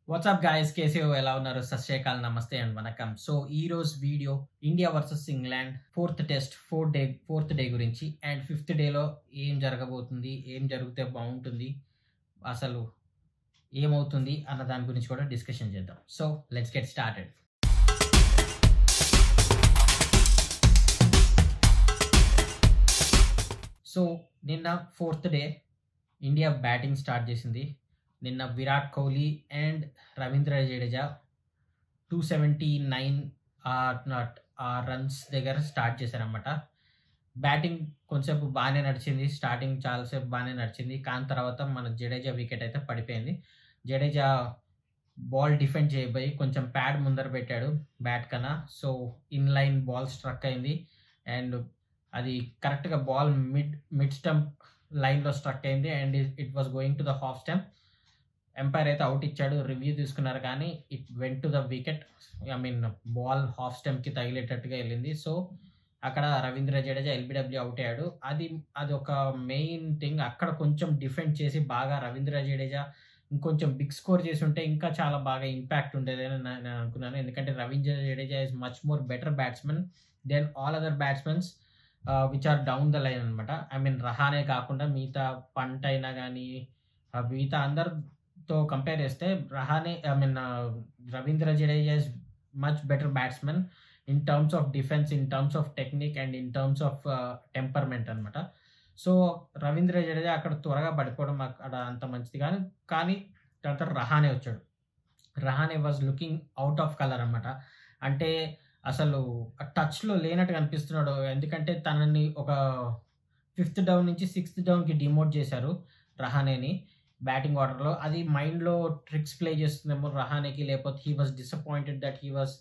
WhatsApp guys కేసీఓ ఎలా ఉన్నారు సశ్రీకాల్ నమస్తే అండ్ వనకం సో ఈ రోజు video India versus England fourth test fourth day fourth day గురించి అండ్ ఫిఫ్త్ డేలో ఏం జరగబోతుంది ఏం జరిగితే బాగుంటుంది అసలు ఏమవుతుంది అన్న దాని గురించి కూడా డిస్కషన్ చేద్దాం so let's get started so నిన్న fourth day India batting start చేసింది నిన్న Virat Kohli and Ravindra Jadeja two seventy nine uh runs దగ్గర స్టార్ట్ చేశారనమాట బ్యాటింగ్ కొంచెంసేపు బాగానే నడిచింది స్టార్టింగ్ చాలాసేపు బాగానే నడిచింది కానీ తర్వాత మన జడేజా వికెట్ అయితే పడిపోయింది జడేజా బాల్ డిఫెండ్ చేయబోయి కొంచెం ప్యాడ్ ముందర పెట్టాడు బ్యాట్ కన్నా so in line ball struck అయింది అండ్ అది కరెక్ట్గా బాల్ మిడ్ మిడ్ స్టంప్ లైన్లో స్ట్రక్ అయింది and it was going to the half stump umpire అయితే అవుట్ ఇచ్చాడు రివ్యూ తీసుకున్నారు కానీ it went to the wicket I mean ball half స్టెమ్కి తగిలేటట్టుగా వెళ్ళింది సో అక్కడ రవీంద్ర జడేజా ఎల్బిడబ్ల్యూ అవుట్ అయ్యాడు అది అది ఒక మెయిన్ థింగ్ అక్కడ కొంచెం డిఫెండ్ చేసి బాగా రవీంద్ర జడేజా ఇంకొంచెం బిగ్ స్కోర్ చేసి ఉంటే ఇంకా చాలా బాగా ఇంపాక్ట్ ఉండేదని నేను అనుకున్నాను ఎందుకంటే Ravindra Jadeja is much more better batsmen than all other batsmens which are down the line అనమాట ఐ మీన్ రహానే కాకుండా మిగతా పంట్ అయినా కానీ మిగతా అందరితో కంపేర్ చేస్తే Rahane I mean Ravindra Jadeja is much better batsmen in terms of defence in terms of technique and in terms of temperament అనమాట so Ravindra Jadeja అక్కడ త్వరగా పడిపోవడం అక్కడ అంత మంచిది కానీ కానీ తర్వాత రహానే వచ్చాడు Rahane was looking out of colour అనమాట అంటే అసలు టచ్లో లేనట్టు కనిపిస్తున్నాడు ఎందుకంటే తనని ఒక ఫిఫ్త్ డౌన్ నుంచి సిక్స్త్ డౌన్కి డిమోట్ చేశారు రహానేని బ్యాటింగ్ ఆర్డర్లో అది మైండ్లో ట్రిక్స్ ప్లే చేస్తుందేమో రహానేకి లేకపోతే he was disappointed that he was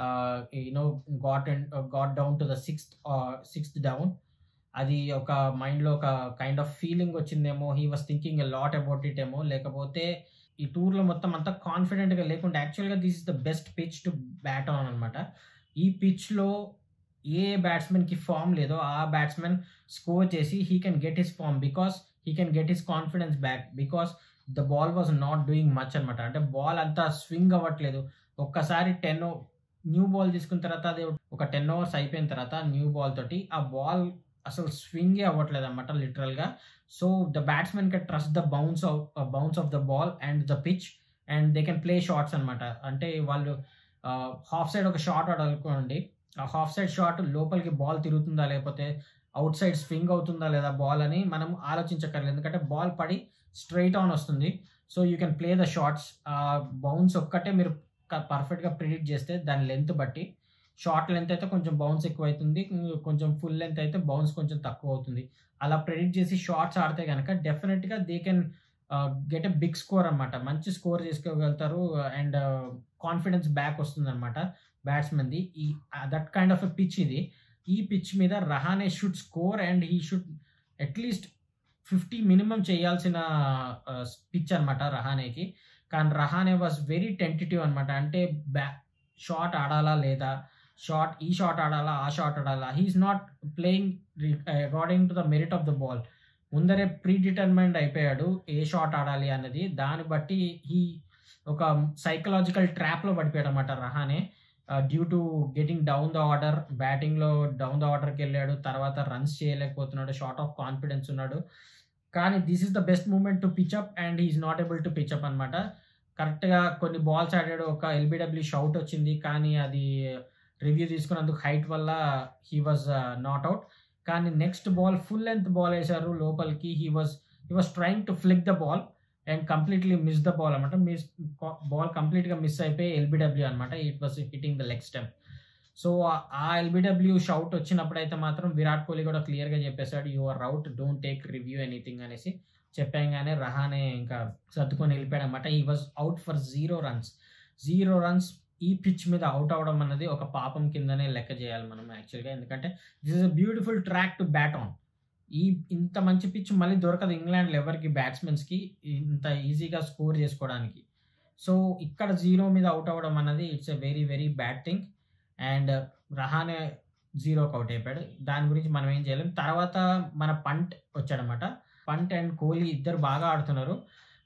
you know got and got down to the sixth sixth down అది ఒక మైండ్లో ఒక కైండ్ ఆఫ్ ఫీలింగ్ వచ్చిందేమో he was thinking a lot about it ఏమో లేకపోతే ఈ టూర్లో మొత్తం అంతా కాన్ఫిడెంట్గా లేకుండా యాక్చువల్గా this is the best pitch to bat on అనమాట ఈ పిచ్లో ఏ బ్యాట్స్మెన్కి ఫామ్ లేదో ఆ బ్యాట్స్మెన్ స్కోర్ చేసి he can get his form because he can get his confidence back because the ball was not doing much అనమాట అంటే బాల్ అంతా స్వింగ్ అవ్వట్లేదు ఒక్కసారి టెన్ న్యూ బాల్ తీసుకున్న తర్వాత అది ఒక టెన్ ఓవర్స్ అయిపోయిన తర్వాత న్యూ బాల్ తోటి ఆ బాల్ అసలు స్వింగే అవ్వట్లేదు అనమాట లిటరల్గా so the batsmen can trust the bounce of bounce of the ball and the pitch and they can play shorts అనమాట అంటే వాళ్ళు హాఫ్ సైడ్ ఒక షాట్ ఆడాలనుకోండి ఆ హాఫ్ సైడ్ షాట్ లోపలికి బాల్ తిరుగుతుందా లేకపోతే అవుట్ సైడ్ స్వింగ్ అవుతుందా లేదా బాల్ అని మనం ఆలోచించక్కర్లేదు ఎందుకంటే బాల్ పడి స్ట్రైట్ ఆన్ వస్తుంది so you can play the shorts bounce ఒక్కటే మీరు పర్ఫెక్ట్గా ప్రిడిక్ట్ చేస్తే దాని లెంత్ బట్టి షార్ట్ లెంత్ అయితే కొంచెం బౌన్స్ ఎక్కువ అవుతుంది కొంచెం ఫుల్ లెంత్ అయితే బౌన్స్ కొంచెం తక్కువ అవుతుంది అలా ప్రెడిక్ట్ చేసి షార్ట్స్ ఆడితే కనుక డెఫినెట్గా they can get a big score అనమాట మంచి స్కోర్ చేసుకోగలుగుతారు అండ్ కాన్ఫిడెన్స్ బ్యాక్ వస్తుంది అనమాట బ్యాట్స్మెన్ది ఈ that kind of a pitch ఇది ఈ పిచ్ మీద Rahane should score and he should at least fifty minimum చేయాల్సిన పిచ్ అనమాట రహానేకి కానీ రహానే వాజ్ వెరీ టెంటిటివ్ అనమాట అంటే బ్యా షాట్ ఆడాలా లేదా షాట్ ఈ షాట్ ఆడాలా ఆ షాట్ ఆడాలా he's not playing according to the merit of the ball ముందరే ప్రీ డిటర్మైండ్ అయిపోయాడు ఏ షాట్ ఆడాలి అన్నది దాన్ని బట్టి హీ ఒక సైకలాజికల్ ట్రాప్లో పడిపోయాడు అనమాట Rahane due to getting down the order బ్యాటింగ్లో డౌన్ ద ఆర్డర్కి వెళ్ళాడు తర్వాత రన్స్ చేయలేకపోతున్నాడు షార్ట్ ఆఫ్ కాన్ఫిడెన్స్ ఉన్నాడు కానీ this is the best moment to pitch up and he's not able to pitch up అనమాట కరెక్ట్గా కొన్ని బాల్స్ ఆడాడు ఒక ఎల్బిడబ్ల్యూ షౌట్ వచ్చింది కానీ అది రివ్యూ తీసుకున్నందుకు హైట్ వల్ల హీ వాజ్ నాట్ అవుట్ కానీ next ball full length ball వేశారు లోపలికి he was he was trying to flick the ball and completely miss the ball అనమాట మిస్ బాల్ కంప్లీట్గా మిస్ అయిపోయి ఎల్బిడబ్ల్యూ అనమాట it was hitting the leg stem so ఆ LBW shout వచ్చినప్పుడైతే మాత్రం విరాట్ కోహ్లీ కూడా క్లియర్గా చెప్పేశాడు you're out don't take review anything అనేసి చెప్పాగానే రహానే ఇంకా సర్దుకొని వెళ్ళిపోయాడు అనమాట ఈ was out for zero runs zero runs ఈ పిచ్ మీద అవుట్ అవడం అన్నది ఒక పాపం కిందనే లెక్క చేయాలి మనం యాక్చువల్గా ఎందుకంటే this is a beautiful track to bat on ఈ ఇంత మంచి పిచ్ మళ్ళీ దొరకదు ఇంగ్లాండ్ ఎవరికి బ్యాట్స్మెన్స్కి ఇంత ఈజీగా స్కోర్ చేసుకోవడానికి సో ఇక్కడ జీరో మీద అవుట్ అవ్వడం అన్నది it's a very very bad thing and Rahane జీరోకి అవుట్ అయిపోయాడు దాని గురించి మనం ఏం చేయలేం తర్వాత మన పంట్ వచ్చాడనమాట పంట్ అండ్ కోహ్లీ ఇద్దరు బాగా ఆడుతున్నారు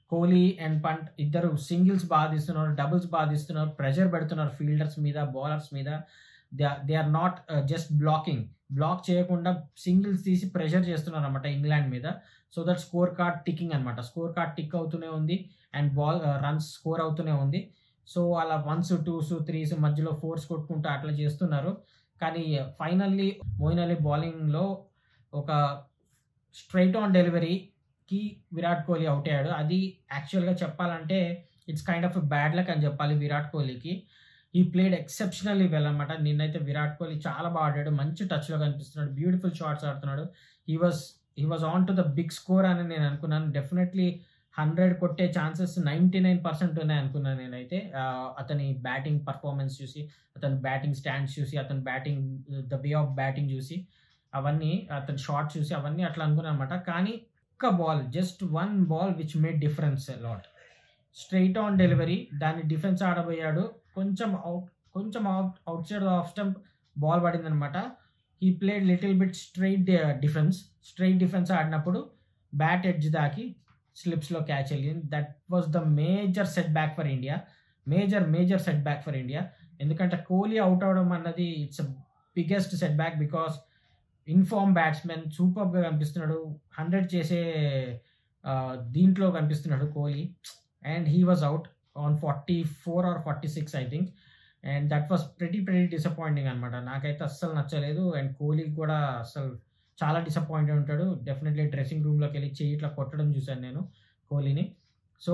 కోహ్లీ అండ్ పంట్ ఇద్దరు సింగిల్స్ బాగా తీస్తున్నారు డబుల్స్ బాగా తీస్తున్నారు ప్రెషర్ పెడుతున్నారు ఫీల్డర్స్ మీద బౌలర్స్ మీద they they are not just blocking block చేయకుండా సింగిల్స్ తీసి ప్రెషర్ చేస్తున్నారు అనమాట ఇంగ్లాండ్ మీద so that score card ticking అనమాట స్కోర్ కార్డ్ టిక్ అవుతూనే ఉంది అండ్ బాల్ రన్స్ స్కోర్ అవుతూనే ఉంది సో అలా వన్స్ టూస్ త్రీస్ మధ్యలో ఫోర్స్ కొట్టుకుంటూ అట్లా చేస్తున్నారు కానీ ఫైనల్లీ మోయిన్ అలీ బౌలింగ్లో ఒక స్ట్రైట్ ఆన్ డెలివరీకి విరాట్ కోహ్లీ అవుట్ అయ్యాడు అది యాక్చువల్గా చెప్పాలంటే it's kind of bad luck అని చెప్పాలి విరాట్ కోహ్లీకి ఈ ప్లేడ్ ఎక్సెప్షనల్లీ వెల్ అనమాట నిన్నైతే విరాట్ కోహ్లీ చాలా బాగా ఆడాడు మంచి టచ్లో కనిపిస్తున్నాడు బ్యూటిఫుల్ షాట్స్ ఆడుతున్నాడు ఈ వాజ్ ఈ was on to the big score అని నేను అనుకున్నాను డెఫినెట్లీ హండ్రెడ్ కొట్టే ఛాన్సెస్ నైంటీ నైన్ పర్సెంట్ ఉన్నాయి అనుకున్నాను నేనైతే ఆ, అతని బ్యాటింగ్ పర్ఫార్మెన్స్ చూసి అతని బ్యాటింగ్ స్టాండ్స్ చూసి అతని batting the way of batting చూసి అవన్నీ అతని షాట్ చూసి అవన్నీ అట్లా అనుకున్నాను అనమాట కానీ ఒక్క ball just one ball which made difference lot straight on delivery దాన్ని డిఫెన్స్ ఆడబోయాడు కొంచెం అవుట్ కొంచెం out outside off stump ball పడింది అనమాట he played little bit straight defence straight defence ఆడినప్పుడు బ్యాట్ ఎడ్జ్ దాకి స్లిప్స్లో క్యాచ్ వెళ్ళింది that was the major setback for India major major setback for India ఎందుకంటే Kohli out అవడం అన్నది it's biggest setback because in form batsmen సూపర్గా కనిపిస్తున్నాడు hundred చేసే ఆ, దీంట్లో కనిపిస్తున్నాడు Kohli and he was out on forty four or forty six I think and that was pretty pretty disappointing అనమాట నాకైతే అస్సలు నచ్చలేదు అండ్ కోహ్లీకి కూడా అస్సలు చాలా డిసప్పాయింటెడ్ ఉంటాడు డెఫినెట్లీ డ్రెస్సింగ్ రూమ్లోకి వెళ్ళి చెయ్యి ఇట్లా కొట్టడం చూశాను నేను కోహ్లీని సో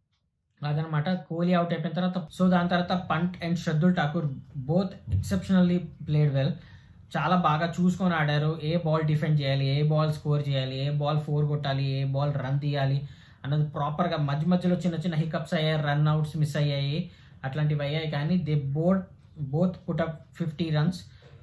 అదనమాట కోహ్లీ అవుట్ అయిపోయిన తర్వాత సో దాని తర్వాత Pant and Shardul Thakur both exceptionally played well చాలా బాగా చూసుకొని ఆడారు ఏ బాల్ డిఫెండ్ చేయాలి ఏ బాల్ స్కోర్ చేయాలి ఏ బాల్ ఫోర్ కొట్టాలి ఏ బాల్ రన్ తీయాలి అన్నది ప్రాపర్గా మధ్య మధ్యలో చిన్న చిన్న హికప్స్ అయ్యాయి రన్ అవుట్స్ మిస్ అయ్యాయి అట్లాంటివి అయ్యాయి కానీ they board both put up fifty runs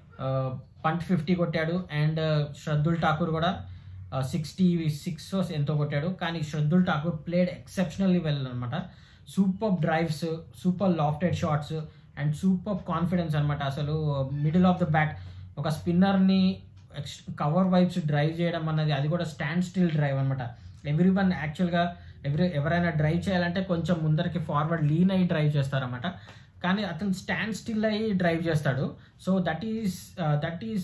Pant fifty కొట్టాడు అండ్ శ్రద్ధుల్ ఠాకూర్ కూడా సిక్స్టీ సిక్స్ ఎంతో కొట్టాడు కానీ Shardul Thakur played exceptionally well అనమాట super drives super lofted shots and super confidence అనమాట అసలు మిడిల్ ఆఫ్ ద బ్యాట్ ఒక స్పిన్నర్ని కవర్ వైప్స్ డ్రైవ్ చేయడం అన్నది అది కూడా స్టాండ్ స్టిల్ డ్రైవ్ అనమాట ఎవ్రీ వన్ యాక్చువల్గా ఎవరి ఎవరైనా డ్రైవ్ చేయాలంటే కొంచెం ముందరికి ఫార్వర్డ్ లీన్ అయ్యి డ్రైవ్ చేస్తారన్నమాట కానీ అతను స్టాండ్ స్టిల్ అయ్యి డ్రైవ్ చేస్తాడు so that is that is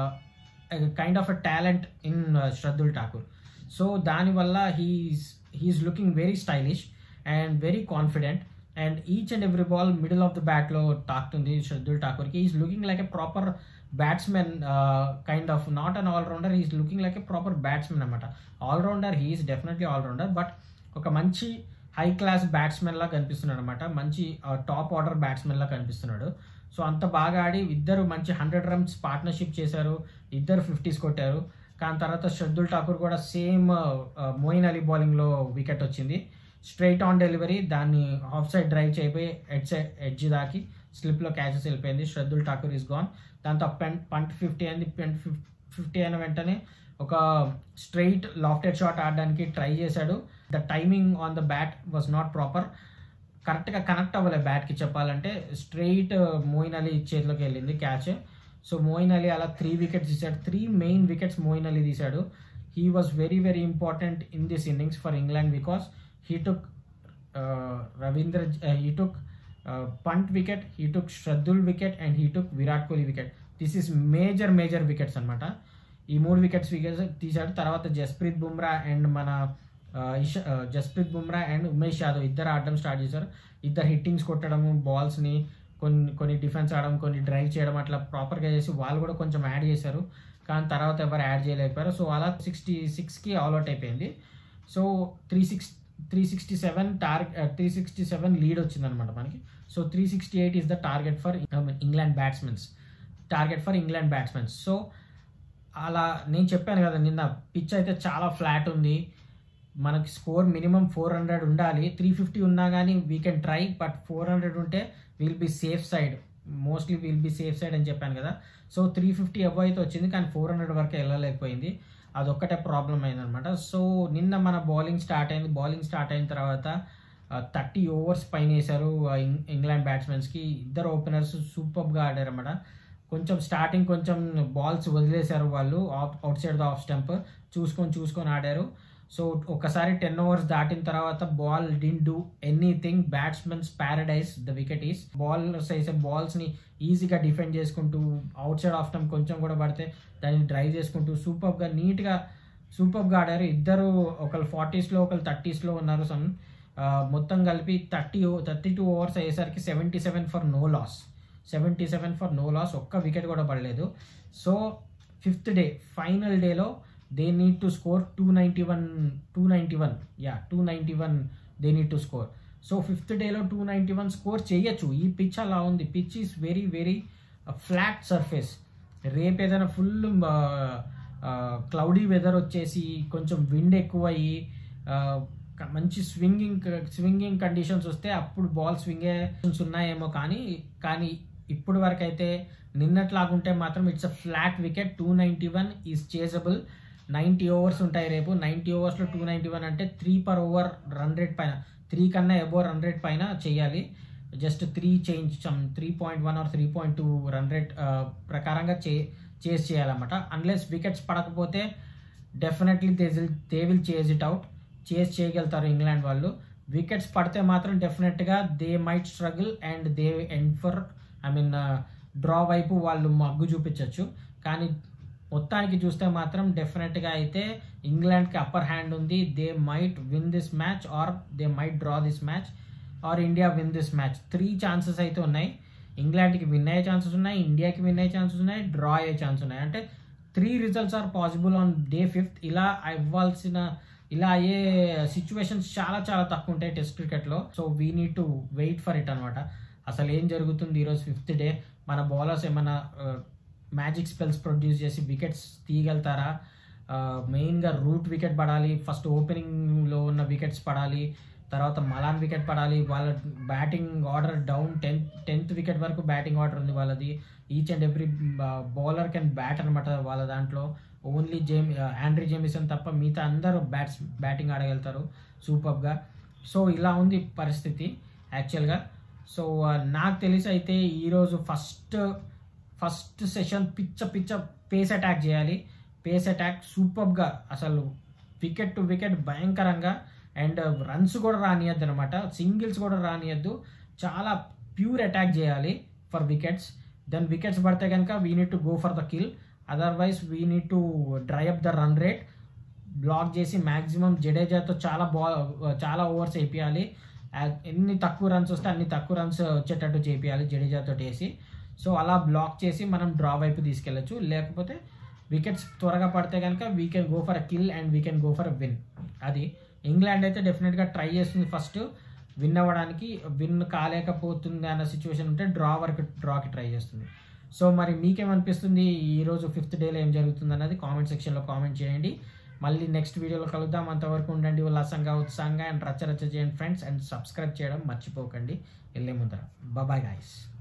kind of a talent in Shardul Thakur so దానివల్ల he's he's looking very stylish and very confident and each and every ball middle of the బ్యాట్లో తాకుతుంది శ్రద్ధుల్ ఠాకూర్కి is looking like a proper batsmen kind of not an allrounder is looking like a proper batsmen అనమాట allrounder he's definitely allrounder but ఒక మంచి high class batsmen లా కనిపిస్తున్నాడు అనమాట మంచి top order batsmen లా కనిపిస్తున్నాడు సో అంత బాగా ఆడి ఇద్దరు మంచి హండ్రెడ్ రన్స్ పార్ట్నర్షిప్ చేశారు ఇద్దరు ఫిఫ్టీస్ కొట్టారు కానీ తర్వాత షర్దుల్ ఠాకూర్ కూడా సేమ్ మోయిన్ అలీ బౌలింగ్లో వికెట్ వచ్చింది స్ట్రైట్ ఆన్ డెలివరీ దాన్ని ఆఫ్ సైడ్ డ్రైవ్ చేయబోయి ఎడ్ సైడ్ ఎడ్జ్ దాకి స్లిప్లో క్యాచెస్ వెళ్ళిపోయింది శ్రద్ధుల్ ఠాకూర్ ఈస్ గాన్ దాంతో పెన్ పంట్ ఫిఫ్టీ అయింది పెంట్ ఫిఫ్టీ అయిన వెంటనే ఒక స్ట్రైట్ లాఫ్టెడ్ షాట్ ఆడడానికి ట్రై చేశాడు the timing on the bat was not proper కరెక్ట్గా కనెక్ట్ అవ్వలే బ్యాట్కి చెప్పాలంటే స్ట్రైట్ మోయిన్ అలీ చేతిలోకి వెళ్ళింది క్యాచ్ సో మోయిన్ అలీ అలా త్రీ వికెట్స్ తీశాడు three main wickets Moeen Ali తీశాడు he was very very important in this innings for England because he took Ravindra he took Pant wicket he took Shardul wicket and he took Virat Kohli wicket this is major major wickets అనమాట ఈ మూడు wickets wickets తీశాడు తర్వాత Jasprit Bumrah and మన ఇషా Jasprit Bumrah and Umesh Yadav ఇద్దరు ఆడడం start చేశారు ఇద్దరు హిట్టింగ్స్ కొట్టడము బాల్స్ని కొన్ని కొన్ని డిఫెన్స్ ఆడడం కొన్ని డ్రైవ్ చేయడం అట్లా ప్రాపర్గా చేసి వాళ్ళు కూడా కొంచెం యాడ్ చేశారు కానీ తర్వాత ఎవరు యాడ్ చేయలేకపోయారు సో అలా సిక్స్టీ సిక్స్కి ఆల్అౌట్ అయిపోయింది so three six three sixty seven target three sixty seven lead వచ్చిందనమాట మనకి so three sixty eight is the target for England batsmens target for England batsmens so అలా నేను చెప్పాను కదా నిన్న పిచ్ అయితే చాలా ఫ్లాట్ ఉంది మనకి స్కోర్ మినిమం ఫోర్ హండ్రెడ్ ఉండాలి త్రీ ఫిఫ్టీ ఉన్నా కానీ we can try but four hundred ఉంటే will be safe side mostly will be safe side అని చెప్పాను కదా సో త్రీ ఫిఫ్టీ అబవ్ అయితే వచ్చింది కానీ ఫోర్ హండ్రెడ్ వరకు వెళ్ళలేకపోయింది అదొక్కటే ప్రాబ్లం అయిందనమాట సో నిన్న మన బౌలింగ్ స్టార్ట్ అయింది బౌలింగ్ స్టార్ట్ అయిన తర్వాత థర్టీ ఓవర్స్ పైన వేశారు ఇంగ్లాండ్ బ్యాట్స్మెన్స్కి ఇద్దరు ఓపెనర్స్ సూపర్గా ఆడారన్నమాట కొంచెం స్టార్టింగ్ కొంచెం బాల్స్ వదిలేశారు వాళ్ళు off outside the off stump చూసుకొని చూసుకొని ఆడారు సో ఒకసారి టెన్ ఓవర్స్ దాటిన తర్వాత ball didn't do anything batsmens paradise the wicket is bowlers అయితే బాల్స్ని ఈజీగా డిఫెండ్ చేసుకుంటూ అవుట్ సైడ్ ఆఫ్ టైం కొంచెం కూడా పడితే దాన్ని డ్రైవ్ చేసుకుంటూ సూపర్గా నీట్గా సూపర్గా ఆడారు ఇద్దరు ఒకళ్ళు ఫార్టీస్లో ఒకళ్ళు థర్టీస్లో ఉన్నారు సమ్ మొత్తం కలిపి థర్టీ థర్టీ టూ ఓవర్స్ అయ్యేసరికి seventy seven for no loss seventy seven for no loss ఒక్క వికెట్ కూడా పడలేదు సో ఫిఫ్త్ డే ఫైనల్ డేలో they need to score two ninety one two ninety one yeah two ninety one they need to score so fifth డేలో two ninety one score చేయొచ్చు ఈ pitch అలా ఉంది pitch is very very flat surface రేపు ఏదైనా full cloudy weather వచ్చేసి కొంచెం wind ఎక్కువ అయ్యి మంచి స్వింగింగ్ స్వింగింగ్ కండిషన్స్ వస్తే అప్పుడు బాల్ స్వింగే ఉన్నాయేమో కానీ కానీ ఇప్పుడు వరకు అయితే నిన్నట్లాగుంటే మాత్రం it's a flat wicket two ninety one is chasable ninety overs ఉంటాయి రేపు నైంటీ ఓవర్స్లో టూ నైంటీ వన్ అంటే three per over run rate పైన త్రీ కన్నా ఎబో రన్ రేట్ పైన చేయాలి just three change three point one or three point two run rate ప్రకారంగా che chase చేయాలన్నమాట అన్లెస్ వికెట్స్ పడకపోతే definitely they will they will chase it out chase చేయగలుగుతారు England వాళ్ళు wickets పడితే మాత్రం డెఫినెట్గా they might struggle and they end for I mean draw వైపు వాళ్ళు మగ్గు చూపించవచ్చు కానీ మొత్తానికి చూస్తే మాత్రం డెఫినెట్గా అయితే ఇంగ్లాండ్కి అప్పర్ హ్యాండ్ ఉంది they might win this match or they might draw this match or India win this match three chances అయితే ఉన్నాయి ఇంగ్లాండ్కి విన్ అయ్యే ఛాన్సెస్ ఉన్నాయి ఇండియాకి విన్ అయ్యే ఛాన్సెస్ ఉన్నాయి డ్రా అయ్యే ఛాన్స్ ఉన్నాయి అంటే three results are possible on day fifth ఇలా ఇవ్వాల్సిన ఇలా అయ్యే సిచ్యువేషన్స్ చాలా చాలా తక్కువ ఉంటాయి టెస్ట్ క్రికెట్లో so we need to wait for it అనమాట అసలు ఏం జరుగుతుంది ఈరోజు ఫిఫ్త్ డే మన బౌలర్స్ ఏమైనా మ్యాజిక్ స్పెల్స్ ప్రొడ్యూస్ చేసి వికెట్స్ తీయగలుగుతారా మెయిన్గా రూట్ వికెట్ పడాలి ఫస్ట్ ఓపెనింగ్లో ఉన్న వికెట్స్ పడాలి తర్వాత మలాన్ వికెట్ పడాలి వాళ్ళ batting order down tenth tenth wicket వరకు బ్యాటింగ్ ఆర్డర్ ఉంది వాళ్ళది each and every bowler can bat అనమాట వాళ్ళ దాంట్లో ఓన్లీ జేమ్ ఆండ్రీ జేమిసన్ తప్ప మిగతా అందరూ బ్యాట్స్ బ్యాటింగ్ ఆడగలుగుతారు సూపర్గా సో ఇలా ఉంది పరిస్థితి యాక్చువల్గా సో నాకు తెలిసి అయితే ఈరోజు ఫస్ట్ ఫస్ట్ సెషన్ పిచ్చ పిచ్చ పేస్ అటాక్ చేయాలి పేస్ అటాక్ సూపర్గా అసలు వికెట్ టు వికెట్ భయంకరంగా అండ్ రన్స్ కూడా రానియద్దు అనమాట సింగిల్స్ కూడా రానియద్దు చాలా ప్యూర్ అటాక్ చేయాలి ఫర్ వికెట్స్ దెన్ వికెట్స్ పడితే కనుక we need to go for the kill otherwise we need to dry up the run rate block చేసి మ్యాక్సిమం జడేజాతో చాలా బాల్ చాలా ఓవర్స్ వేపియాలి ఎన్ని తక్కువ రన్స్ వస్తే అన్ని తక్కువ రన్స్ వచ్చేటట్టు చేపియాలి జడేజాతో వేసి సో అలా బ్లాక్ చేసి మనం డ్రా వైపు తీసుకెళ్ళచ్చు లేకపోతే వికెట్స్ త్వరగా పడితే కనుక we can go for a kill and we can go for a win అది ఇంగ్లాండ్ అయితే డెఫినెట్గా ట్రై చేస్తుంది ఫస్ట్ విన్ అవ్వడానికి విన్ కాలేకపోతుంది అన్న సిచ్యువేషన్ ఉంటే డ్రా వరకు డ్రాకి ట్రై చేస్తుంది సో మరి మీకేమనిపిస్తుంది ఈరోజు ఫిఫ్త్ డేలో ఏం జరుగుతుంది అన్నది కామెంట్ సెక్షన్లో కామెంట్ చేయండి మళ్ళీ నెక్స్ట్ వీడియోలో కలుద్దాం అంతవరకు ఉండండి ఉల్లాసంగా ఉత్సాహంగా అండ్ రచ్చ రచ్చ చేయండి ఫ్రెండ్స్ అండ్ సబ్స్క్రైబ్ చేయడం మర్చిపోకండి వెళ్ళే ముందర బాయ్ గాయస్